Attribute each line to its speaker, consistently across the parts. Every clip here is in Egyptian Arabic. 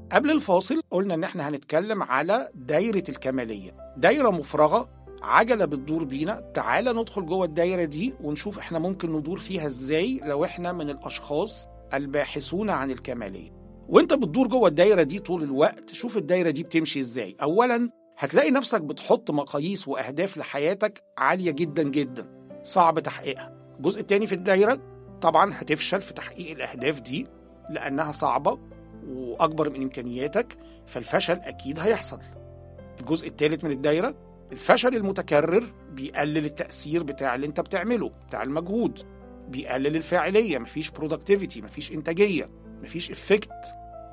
Speaker 1: قبل الفاصل قلنا ان احنا هنتكلم على دايره الكماليه دايره مفرغه عجله بتدور بينا تعالى ندخل جوه الدايره دي ونشوف احنا ممكن ندور فيها ازاي لو احنا من الاشخاص الباحثون عن الكماليه وانت بتدور جوه الدايره دي طول الوقت شوف الدايره دي بتمشي ازاي اولا هتلاقي نفسك بتحط مقاييس واهداف لحياتك عاليه جدا جدا صعب تحقيقها الجزء التاني في الدايره طبعا هتفشل في تحقيق الاهداف دي لانها صعبه واكبر من امكانياتك فالفشل اكيد هيحصل الجزء الثالث من الدايره الفشل المتكرر بيقلل التاثير بتاع اللي انت بتعمله بتاع المجهود بيقلل الفاعليه مفيش برودكتيفيتي مفيش انتاجيه مفيش افكت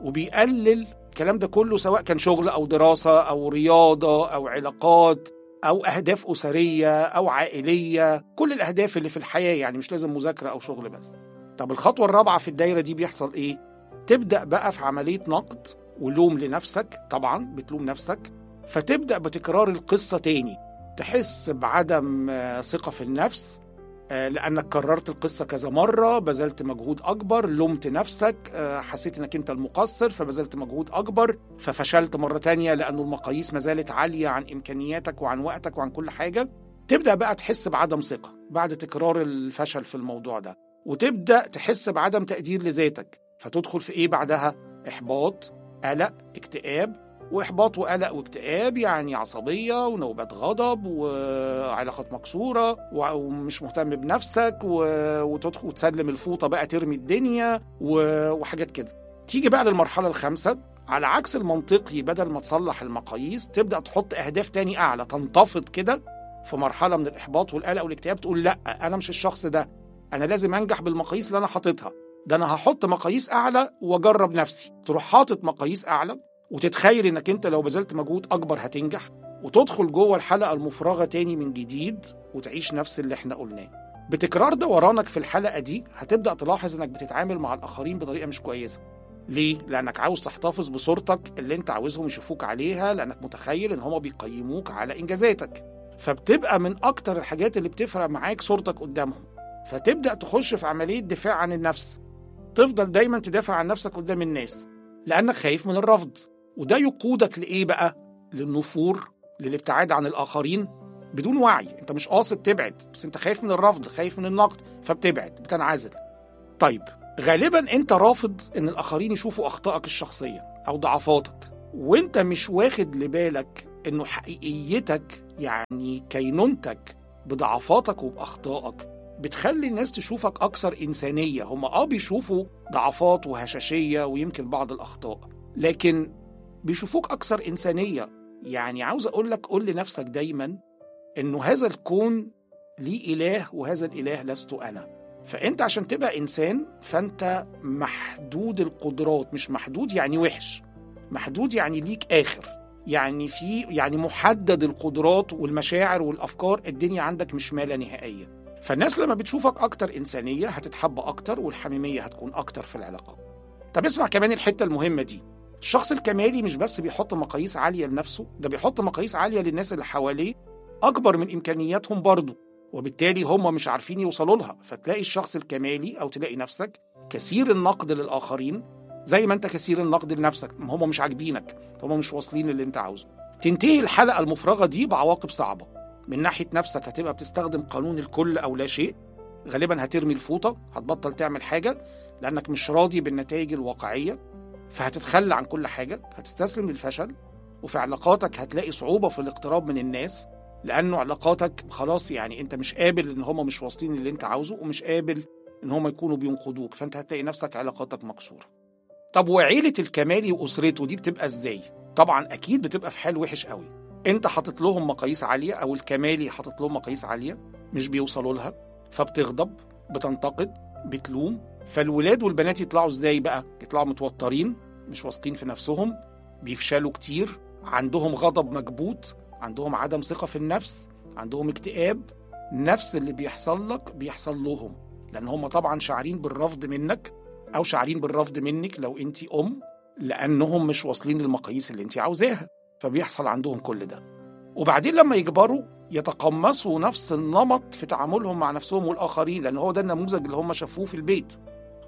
Speaker 1: وبيقلل الكلام ده كله سواء كان شغل او دراسه او رياضه او علاقات او اهداف اسريه او عائليه كل الاهداف اللي في الحياه يعني مش لازم مذاكره او شغل بس طب الخطوه الرابعه في الدايره دي بيحصل ايه تبدا بقى في عمليه نقد ولوم لنفسك طبعا بتلوم نفسك فتبدا بتكرار القصه تاني تحس بعدم آه، ثقه في النفس آه، لانك كررت القصه كذا مره بذلت مجهود اكبر لومت نفسك آه، حسيت انك انت المقصر فبذلت مجهود اكبر ففشلت مره تانية لانه المقاييس ما زالت عاليه عن امكانياتك وعن وقتك وعن كل حاجه تبدا بقى تحس بعدم ثقه بعد تكرار الفشل في الموضوع ده وتبدا تحس بعدم تقدير لذاتك فتدخل في ايه بعدها احباط قلق اكتئاب واحباط وقلق واكتئاب يعني عصبيه ونوبات غضب وعلاقات مكسوره و- ومش مهتم بنفسك و- وتدخل وتسلم الفوطه بقى ترمي الدنيا و- وحاجات كده تيجي بقى للمرحله الخامسه على عكس المنطقي بدل ما تصلح المقاييس تبدا تحط اهداف تاني اعلى تنتفض كده في مرحله من الاحباط والقلق والاكتئاب تقول لا انا مش الشخص ده انا لازم انجح بالمقاييس اللي انا حاططها ده انا هحط مقاييس اعلى واجرب نفسي تروح حاطط مقاييس اعلى وتتخيل انك انت لو بذلت مجهود اكبر هتنجح وتدخل جوه الحلقه المفرغه تاني من جديد وتعيش نفس اللي احنا قلناه بتكرار دورانك في الحلقه دي هتبدا تلاحظ انك بتتعامل مع الاخرين بطريقه مش كويسه ليه؟ لأنك عاوز تحتفظ بصورتك اللي أنت عاوزهم يشوفوك عليها لأنك متخيل إن هما بيقيموك على إنجازاتك فبتبقى من أكتر الحاجات اللي بتفرق معاك صورتك قدامهم فتبدأ تخش في عملية دفاع عن النفس تفضل دايما تدافع عن نفسك قدام الناس لأنك خايف من الرفض وده يقودك لإيه بقى؟ للنفور للابتعاد عن الآخرين بدون وعي انت مش قاصد تبعد بس انت خايف من الرفض خايف من النقد فبتبعد بتنعزل طيب غالبا انت رافض ان الاخرين يشوفوا اخطائك الشخصيه او ضعفاتك وانت مش واخد لبالك انه حقيقيتك يعني كينونتك بضعفاتك وباخطائك بتخلي الناس تشوفك اكثر انسانيه هم اه بيشوفوا ضعفات وهشاشيه ويمكن بعض الاخطاء لكن بيشوفوك اكثر انسانيه يعني عاوز اقول لك قول لنفسك دايما انه هذا الكون ليه اله وهذا الاله لست انا فانت عشان تبقى انسان فانت محدود القدرات مش محدود يعني وحش محدود يعني ليك اخر يعني في يعني محدد القدرات والمشاعر والافكار الدنيا عندك مش ما لا نهائيه فالناس لما بتشوفك اكتر انسانيه هتتحب اكتر والحميميه هتكون اكتر في العلاقه طب اسمع كمان الحته المهمه دي الشخص الكمالي مش بس بيحط مقاييس عاليه لنفسه ده بيحط مقاييس عاليه للناس اللي حواليه اكبر من امكانياتهم برضه وبالتالي هم مش عارفين يوصلوا لها فتلاقي الشخص الكمالي او تلاقي نفسك كثير النقد للاخرين زي ما انت كثير النقد لنفسك هم مش عاجبينك هم مش واصلين اللي انت عاوزه تنتهي الحلقه المفرغه دي بعواقب صعبه من ناحيه نفسك هتبقى بتستخدم قانون الكل او لا شيء غالبا هترمي الفوطه هتبطل تعمل حاجه لانك مش راضي بالنتائج الواقعيه فهتتخلى عن كل حاجه هتستسلم للفشل وفي علاقاتك هتلاقي صعوبه في الاقتراب من الناس لانه علاقاتك خلاص يعني انت مش قابل ان هم مش واصلين اللي انت عاوزه ومش قابل ان هم يكونوا بينقضوك فانت هتلاقي نفسك علاقاتك مكسوره طب وعيله الكمالي واسرته دي بتبقى ازاي طبعا اكيد بتبقى في حال وحش قوي انت حاطط لهم مقاييس عاليه او الكمالي حاطط لهم مقاييس عاليه مش بيوصلوا لها فبتغضب بتنتقد بتلوم فالولاد والبنات يطلعوا ازاي بقى يطلعوا متوترين مش واثقين في نفسهم بيفشلوا كتير عندهم غضب مكبوت عندهم عدم ثقة في النفس عندهم اكتئاب نفس اللي بيحصل لك بيحصل لهم لأن هم طبعا شعرين بالرفض منك أو شعرين بالرفض منك لو أنت أم لأنهم مش واصلين للمقاييس اللي أنت عاوزاها فبيحصل عندهم كل ده وبعدين لما يكبروا يتقمصوا نفس النمط في تعاملهم مع نفسهم والآخرين لأن هو ده النموذج اللي هم شافوه في البيت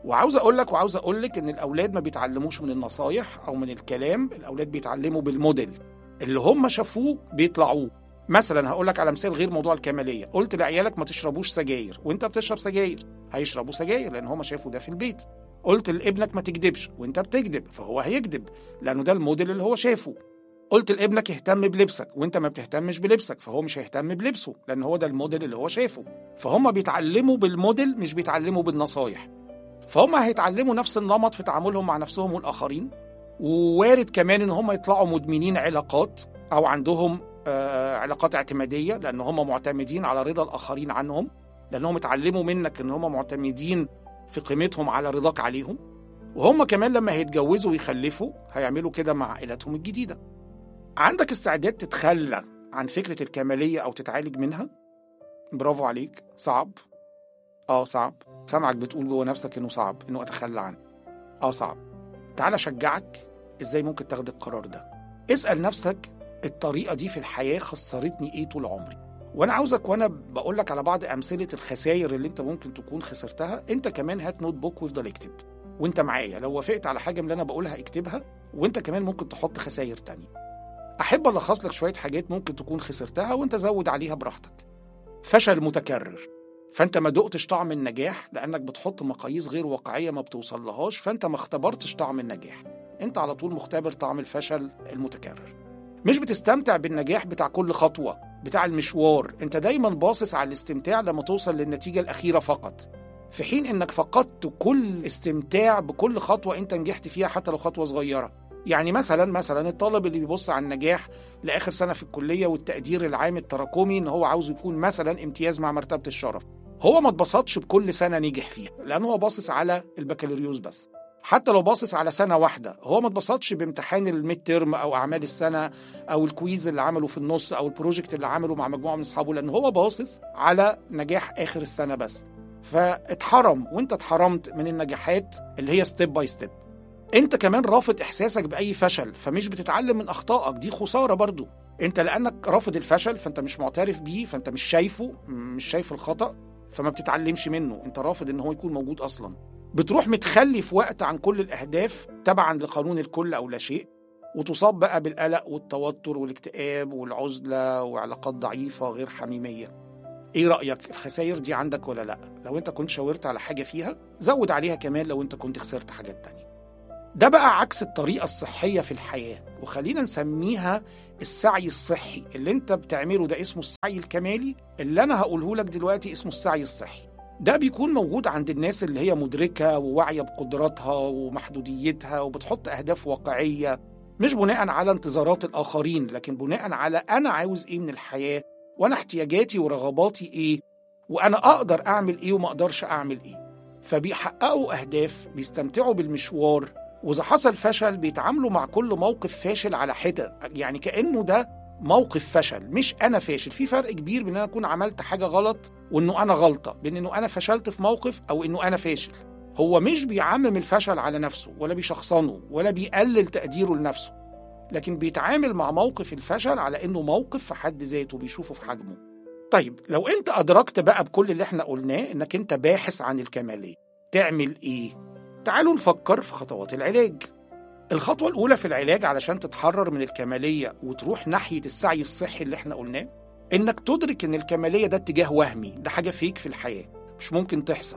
Speaker 1: وعاوز اقول لك وعاوز اقول لك ان الاولاد ما بيتعلموش من النصايح او من الكلام الاولاد بيتعلموا بالموديل اللي هم شافوه بيطلعوه مثلا هقول لك على مثال غير موضوع الكماليه قلت لعيالك ما تشربوش سجاير وانت بتشرب سجاير هيشربوا سجاير لان هم شافوا ده في البيت قلت لابنك ما تكذبش وانت بتكذب فهو هيكذب لانه ده الموديل اللي هو شافه قلت لابنك اهتم بلبسك وانت ما بتهتمش بلبسك فهو مش هيهتم بلبسه لان هو ده الموديل اللي هو شافه فهم بيتعلموا بالموديل مش بيتعلموا بالنصايح فهم هيتعلموا نفس النمط في تعاملهم مع نفسهم والاخرين ووارد كمان ان هم يطلعوا مدمنين علاقات او عندهم آه علاقات اعتماديه لان هم معتمدين على رضا الاخرين عنهم لانهم اتعلموا منك ان هم معتمدين في قيمتهم على رضاك عليهم وهم كمان لما هيتجوزوا ويخلفوا هيعملوا كده مع عائلاتهم الجديده عندك استعداد تتخلى عن فكره الكماليه او تتعالج منها برافو عليك صعب اه صعب سامعك بتقول جوه نفسك انه صعب انه اتخلى عنه اه صعب تعال اشجعك ازاي ممكن تاخد القرار ده اسال نفسك الطريقه دي في الحياه خسرتني ايه طول عمري وانا عاوزك وانا بقول لك على بعض امثله الخسائر اللي انت ممكن تكون خسرتها انت كمان هات نوت بوك وافضل اكتب وانت معايا لو وافقت على حاجه من اللي انا بقولها اكتبها وانت كمان ممكن تحط خسائر تانية احب الخص لك شويه حاجات ممكن تكون خسرتها وانت زود عليها براحتك فشل متكرر فانت ما دقتش طعم النجاح لانك بتحط مقاييس غير واقعيه ما بتوصلهاش فانت ما اختبرتش طعم النجاح انت على طول مختبر طعم الفشل المتكرر مش بتستمتع بالنجاح بتاع كل خطوه بتاع المشوار انت دايما باصص على الاستمتاع لما توصل للنتيجه الاخيره فقط في حين انك فقدت كل استمتاع بكل خطوه انت نجحت فيها حتى لو خطوه صغيره يعني مثلا مثلا الطالب اللي بيبص على النجاح لاخر سنه في الكليه والتقدير العام التراكمي ان هو عاوز يكون مثلا امتياز مع مرتبه الشرف هو ما اتبسطش بكل سنه نجح فيها لانه هو باصص على البكالوريوس بس حتى لو باصص على سنه واحده هو ما اتبسطش بامتحان الميد ترم او اعمال السنه او الكويز اللي عمله في النص او البروجكت اللي عمله مع مجموعه من اصحابه لان هو باصص على نجاح اخر السنه بس فاتحرم وانت اتحرمت من النجاحات اللي هي ستيب باي ستيب انت كمان رافض احساسك باي فشل فمش بتتعلم من اخطائك دي خساره برضو انت لانك رافض الفشل فانت مش معترف بيه فانت مش شايفه مش شايف الخطا فما بتتعلمش منه انت رافض ان هو يكون موجود اصلا بتروح متخلي في وقت عن كل الاهداف تبعا لقانون الكل او لا شيء وتصاب بقى بالقلق والتوتر والاكتئاب والعزله وعلاقات ضعيفه غير حميميه ايه رايك الخسائر دي عندك ولا لا لو انت كنت شاورت على حاجه فيها زود عليها كمان لو انت كنت خسرت حاجات تانية ده بقى عكس الطريقه الصحيه في الحياه وخلينا نسميها السعي الصحي اللي انت بتعمله ده اسمه السعي الكمالي اللي انا هقوله لك دلوقتي اسمه السعي الصحي ده بيكون موجود عند الناس اللي هي مدركة وواعية بقدراتها ومحدوديتها وبتحط أهداف واقعية مش بناء على انتظارات الآخرين لكن بناء على أنا عاوز إيه من الحياة وأنا احتياجاتي ورغباتي إيه وأنا أقدر أعمل إيه وما أقدرش أعمل إيه فبيحققوا أهداف بيستمتعوا بالمشوار وإذا حصل فشل بيتعاملوا مع كل موقف فاشل على حدة يعني كأنه ده موقف فشل مش انا فاشل في فرق كبير بين ان انا اكون عملت حاجه غلط وانه انا غلطه بين انه انا فشلت في موقف او انه انا فاشل هو مش بيعمم الفشل على نفسه ولا بيشخصنه ولا بيقلل تقديره لنفسه لكن بيتعامل مع موقف الفشل على انه موقف في حد ذاته بيشوفه في حجمه طيب لو انت ادركت بقى بكل اللي احنا قلناه انك انت باحث عن الكماليه تعمل ايه تعالوا نفكر في خطوات العلاج الخطوة الأولى في العلاج علشان تتحرر من الكمالية وتروح ناحية السعي الصحي اللي احنا قلناه إنك تدرك إن الكمالية ده اتجاه وهمي ده حاجة فيك في الحياة مش ممكن تحصل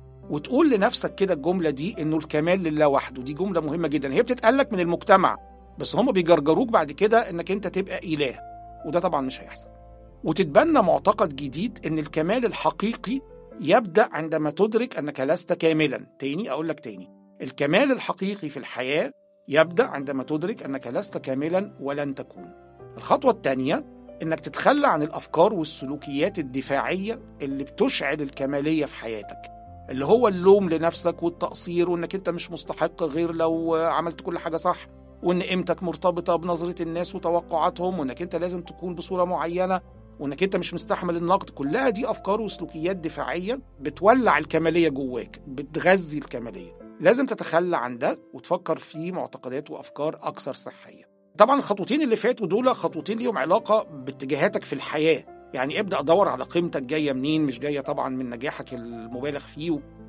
Speaker 1: وتقول لنفسك كده الجملة دي إنه الكمال لله وحده دي جملة مهمة جدا هي بتتقالك من المجتمع بس هم بيجرجروك بعد كده إنك أنت تبقى إله وده طبعا مش هيحصل وتتبنى معتقد جديد إن الكمال الحقيقي يبدأ عندما تدرك أنك لست كاملا تاني أقول لك تاني الكمال الحقيقي في الحياة يبدأ عندما تدرك أنك لست كاملا ولن تكون. الخطوة الثانية إنك تتخلى عن الأفكار والسلوكيات الدفاعية اللي بتشعل الكمالية في حياتك. اللي هو اللوم لنفسك والتقصير وإنك أنت مش مستحق غير لو عملت كل حاجة صح. وإن قيمتك مرتبطة بنظرة الناس وتوقعاتهم وإنك أنت لازم تكون بصورة معينة وإنك أنت مش مستحمل النقد، كلها دي أفكار وسلوكيات دفاعية بتولع الكمالية جواك، بتغذي الكمالية. لازم تتخلى عن ده وتفكر في معتقدات وافكار اكثر صحيه. طبعا الخطوتين اللي فاتوا دول خطوتين ليهم علاقه باتجاهاتك في الحياه، يعني ابدا دور على قيمتك جايه منين مش جايه طبعا من نجاحك المبالغ فيه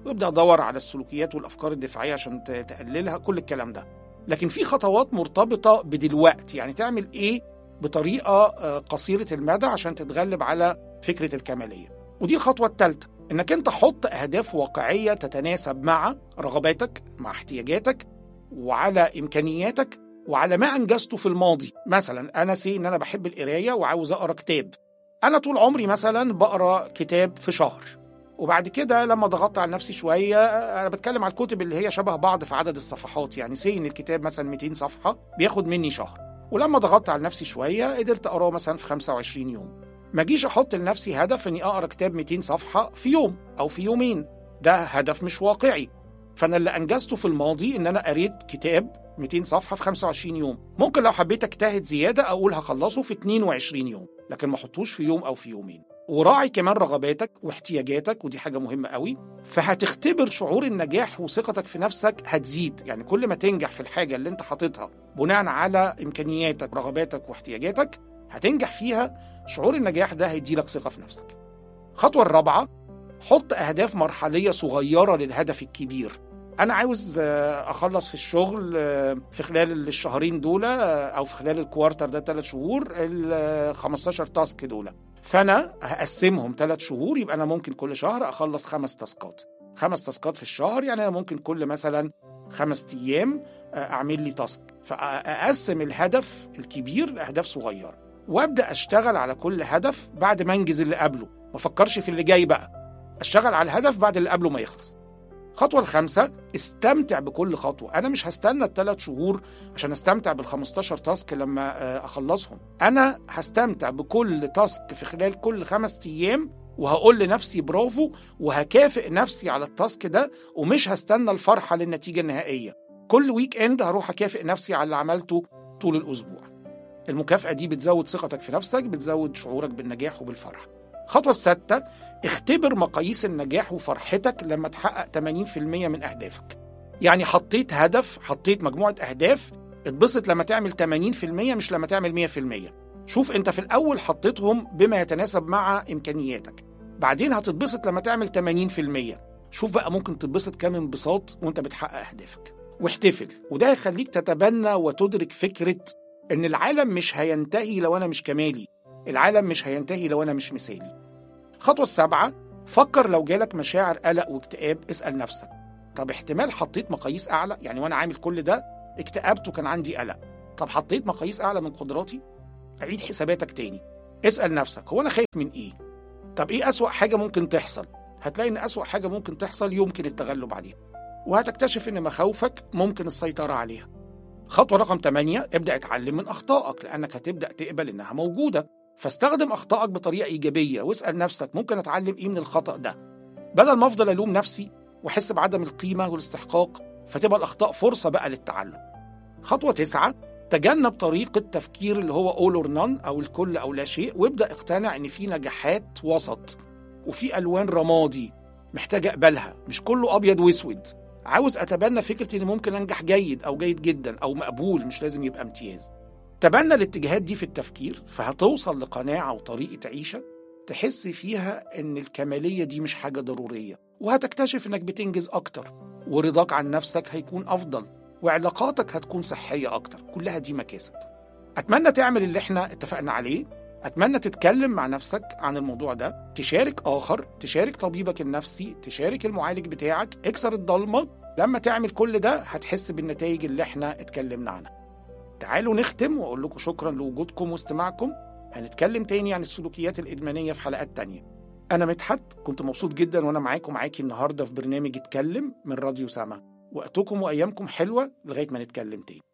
Speaker 1: وابدا ادور على السلوكيات والافكار الدفاعيه عشان ت- تقللها كل الكلام ده لكن في خطوات مرتبطه بدلوقتي يعني تعمل ايه بطريقه آه، قصيره المدى عشان تتغلب على فكره الكماليه ودي الخطوه الثالثه انك انت حط اهداف واقعيه تتناسب مع رغباتك مع احتياجاتك وعلى امكانياتك وعلى ما انجزته في الماضي مثلا انا سي ان انا بحب القرايه وعاوز اقرا كتاب انا طول عمري مثلا بقرا كتاب في شهر وبعد كده لما ضغطت على نفسي شويه انا بتكلم على الكتب اللي هي شبه بعض في عدد الصفحات يعني سي ان الكتاب مثلا 200 صفحه بياخد مني شهر ولما ضغطت على نفسي شويه قدرت اقراه مثلا في 25 يوم ما اجيش احط لنفسي هدف اني اقرا كتاب 200 صفحه في يوم او في يومين ده هدف مش واقعي فانا اللي انجزته في الماضي ان انا قريت كتاب 200 صفحه في 25 يوم ممكن لو حبيت اجتهد زياده اقول هخلصه في 22 يوم لكن ما احطوش في يوم او في يومين وراعي كمان رغباتك واحتياجاتك ودي حاجه مهمه قوي فهتختبر شعور النجاح وثقتك في نفسك هتزيد يعني كل ما تنجح في الحاجه اللي انت حاططها بناء على امكانياتك رغباتك واحتياجاتك هتنجح فيها شعور النجاح ده هيديلك ثقه في نفسك الخطوه الرابعه حط اهداف مرحليه صغيره للهدف الكبير انا عاوز آه، اخلص في الشغل آه، في خلال الشهرين دول آه، او في خلال الكوارتر ده ثلاث شهور ال 15 تاسك دول فانا هقسمهم ثلاث شهور يبقى انا ممكن كل شهر اخلص خمس تاسكات خمس تاسكات في الشهر يعني انا ممكن كل مثلا خمس ايام آه، اعمل لي تاسك فاقسم الهدف الكبير لاهداف صغيره وابدا اشتغل على كل هدف بعد ما انجز اللي قبله ما افكرش في اللي جاي بقى اشتغل على الهدف بعد اللي قبله ما يخلص الخطوة الخامسة استمتع بكل خطوة أنا مش هستنى الثلاث شهور عشان استمتع بال 15 تاسك لما آه، أخلصهم أنا هستمتع بكل تاسك في خلال كل خمس أيام وهقول لنفسي برافو وهكافئ نفسي على التاسك ده ومش هستنى الفرحة للنتيجة النهائية كل ويك اند هروح أكافئ نفسي على اللي عملته طول الأسبوع المكافأة دي بتزود ثقتك في نفسك بتزود شعورك بالنجاح وبالفرح الخطوة السادسة اختبر مقاييس النجاح وفرحتك لما تحقق 80% من أهدافك يعني حطيت هدف حطيت مجموعة أهداف اتبسط لما تعمل 80% مش لما تعمل 100% شوف انت في الأول حطيتهم بما يتناسب مع إمكانياتك بعدين هتتبسط لما تعمل 80% شوف بقى ممكن تتبسط كام انبساط وانت بتحقق أهدافك واحتفل وده يخليك تتبنى وتدرك فكرة إن العالم مش هينتهي لو أنا مش كمالي العالم مش هينتهي لو أنا مش مثالي الخطوة السابعة فكر لو جالك مشاعر قلق واكتئاب اسأل نفسك طب احتمال حطيت مقاييس أعلى يعني وأنا عامل كل ده اكتئبت وكان عندي قلق طب حطيت مقاييس أعلى من قدراتي عيد حساباتك تاني اسأل نفسك هو أنا خايف من إيه طب إيه أسوأ حاجة ممكن تحصل هتلاقي إن أسوأ حاجة ممكن تحصل يمكن التغلب عليها وهتكتشف إن مخاوفك ممكن السيطرة عليها خطوة رقم 8 ابدأ اتعلم من أخطائك لأنك هتبدأ تقبل إنها موجودة فاستخدم أخطائك بطريقة إيجابية واسأل نفسك ممكن أتعلم إيه من الخطأ ده بدل ما أفضل ألوم نفسي وأحس بعدم القيمة والاستحقاق فتبقى الأخطاء فرصة بقى للتعلم خطوة تسعة تجنب طريقة تفكير اللي هو all or none أو الكل أو لا شيء وابدأ اقتنع إن في نجاحات وسط وفي ألوان رمادي محتاج أقبلها مش كله أبيض وأسود عاوز أتبنى فكرة إن ممكن أنجح جيد أو جيد جدا أو مقبول مش لازم يبقى امتياز تبنى الاتجاهات دي في التفكير فهتوصل لقناعة وطريقة عيشة تحس فيها إن الكمالية دي مش حاجة ضرورية وهتكتشف إنك بتنجز أكتر ورضاك عن نفسك هيكون أفضل وعلاقاتك هتكون صحية أكتر كلها دي مكاسب أتمنى تعمل اللي احنا اتفقنا عليه أتمنى تتكلم مع نفسك عن الموضوع ده تشارك آخر تشارك طبيبك النفسي تشارك المعالج بتاعك اكسر الضلمة لما تعمل كل ده هتحس بالنتائج اللي احنا اتكلمنا عنها تعالوا نختم وأقول لكم شكرا لوجودكم واستماعكم هنتكلم تاني عن السلوكيات الإدمانية في حلقات تانية أنا مدحت كنت مبسوط جدا وأنا معاكم معاكي النهاردة في برنامج اتكلم من راديو سما وقتكم وأيامكم حلوة لغاية ما نتكلم تاني